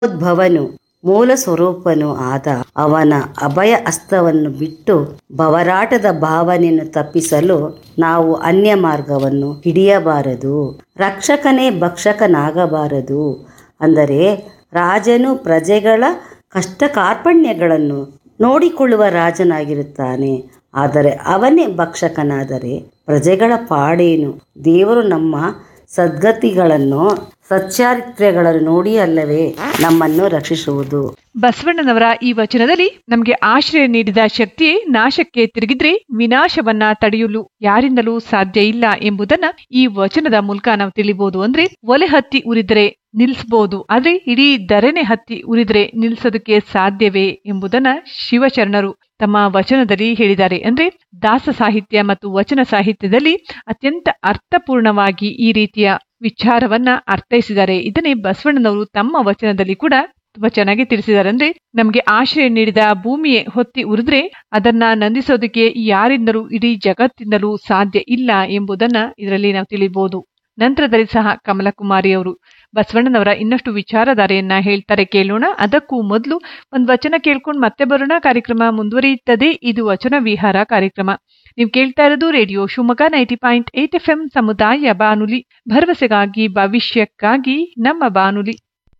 ಉದ್ಭವನು ಮೂಲ ಸ್ವರೂಪನು ಆದ ಅವನ ಅಭಯ ಹಸ್ತವನ್ನು ಬಿಟ್ಟು ಭವರಾಟದ ಭಾವನೆಯನ್ನು ತಪ್ಪಿಸಲು ನಾವು ಅನ್ಯ ಮಾರ್ಗವನ್ನು ಹಿಡಿಯಬಾರದು ರಕ್ಷಕನೇ ಭಕ್ಷಕನಾಗಬಾರದು ಅಂದರೆ ರಾಜನು ಪ್ರಜೆಗಳ ಕಷ್ಟ ಕಾರ್ಪಣ್ಯಗಳನ್ನು ನೋಡಿಕೊಳ್ಳುವ ರಾಜನಾಗಿರುತ್ತಾನೆ ಆದರೆ ಅವನೇ ಭಕ್ಷಕನಾದರೆ ಪ್ರಜೆಗಳ ಪಾಡೇನು ದೇವರು ನಮ್ಮ ಸದ್ಗತಿಗಳನ್ನು ಸಚ್ಚಾರಿತ್ರ್ಯಗಳನ್ನು ನೋಡಿ ಅಲ್ಲವೇ ನಮ್ಮನ್ನು ರಕ್ಷಿಸುವುದು ಬಸವಣ್ಣನವರ ಈ ವಚನದಲ್ಲಿ ನಮಗೆ ಆಶ್ರಯ ನೀಡಿದ ಶಕ್ತಿಯೇ ನಾಶಕ್ಕೆ ತಿರುಗಿದ್ರೆ ವಿನಾಶವನ್ನ ತಡೆಯಲು ಯಾರಿಂದಲೂ ಸಾಧ್ಯ ಇಲ್ಲ ಎಂಬುದನ್ನ ಈ ವಚನದ ಮೂಲಕ ನಾವು ತಿಳಿಬಹುದು ಅಂದ್ರೆ ಒಲೆ ಹತ್ತಿ ಉರಿದ್ರೆ ನಿಲ್ಲಿಸಬಹುದು ಆದ್ರೆ ಇಡೀ ಧರೆನೆ ಹತ್ತಿ ಉರಿದ್ರೆ ನಿಲ್ಸೋದಕ್ಕೆ ಸಾಧ್ಯವೇ ಎಂಬುದನ್ನ ಶಿವಶರಣರು ತಮ್ಮ ವಚನದಲ್ಲಿ ಹೇಳಿದ್ದಾರೆ ಅಂದ್ರೆ ದಾಸ ಸಾಹಿತ್ಯ ಮತ್ತು ವಚನ ಸಾಹಿತ್ಯದಲ್ಲಿ ಅತ್ಯಂತ ಅರ್ಥಪೂರ್ಣವಾಗಿ ಈ ರೀತಿಯ ವಿಚಾರವನ್ನ ಅರ್ಥೈಸಿದ್ದಾರೆ ಇದನ್ನೇ ಬಸವಣ್ಣನವರು ತಮ್ಮ ವಚನದಲ್ಲಿ ಕೂಡ ತುಂಬಾ ಚೆನ್ನಾಗಿ ತಿಳಿಸಿದ್ದಾರೆ ಅಂದ್ರೆ ನಮ್ಗೆ ಆಶ್ರಯ ನೀಡಿದ ಭೂಮಿಯೇ ಹೊತ್ತಿ ಉರಿದ್ರೆ ಅದನ್ನ ನಂದಿಸೋದಕ್ಕೆ ಯಾರಿಂದಲೂ ಇಡೀ ಜಗತ್ತಿಂದಲೂ ಸಾಧ್ಯ ಇಲ್ಲ ಎಂಬುದನ್ನ ಇದರಲ್ಲಿ ನಾವು ತಿಳಿಬಹುದು ನಂತರದಲ್ಲಿ ಸಹ ಕಮಲಕುಮಾರಿ ಅವರು ಬಸವಣ್ಣನವರ ಇನ್ನಷ್ಟು ವಿಚಾರಧಾರೆಯನ್ನ ಹೇಳ್ತಾರೆ ಕೇಳೋಣ ಅದಕ್ಕೂ ಮೊದಲು ಒಂದು ವಚನ ಕೇಳ್ಕೊಂಡು ಮತ್ತೆ ಬರೋಣ ಕಾರ್ಯಕ್ರಮ ಮುಂದುವರಿಯುತ್ತದೆ ಇದು ವಚನ ವಿಹಾರ ಕಾರ್ಯಕ್ರಮ ನೀವು ಕೇಳ್ತಾ ಇರೋದು radio Shivamogga ninety point eight F M ಸಮುದಾಯ ಬಾನುಲಿ ಭರವಸೆಗಾಗಿ ಭವಿಷ್ಯಕ್ಕಾಗಿ ನಮ್ಮ ಬಾನುಲಿ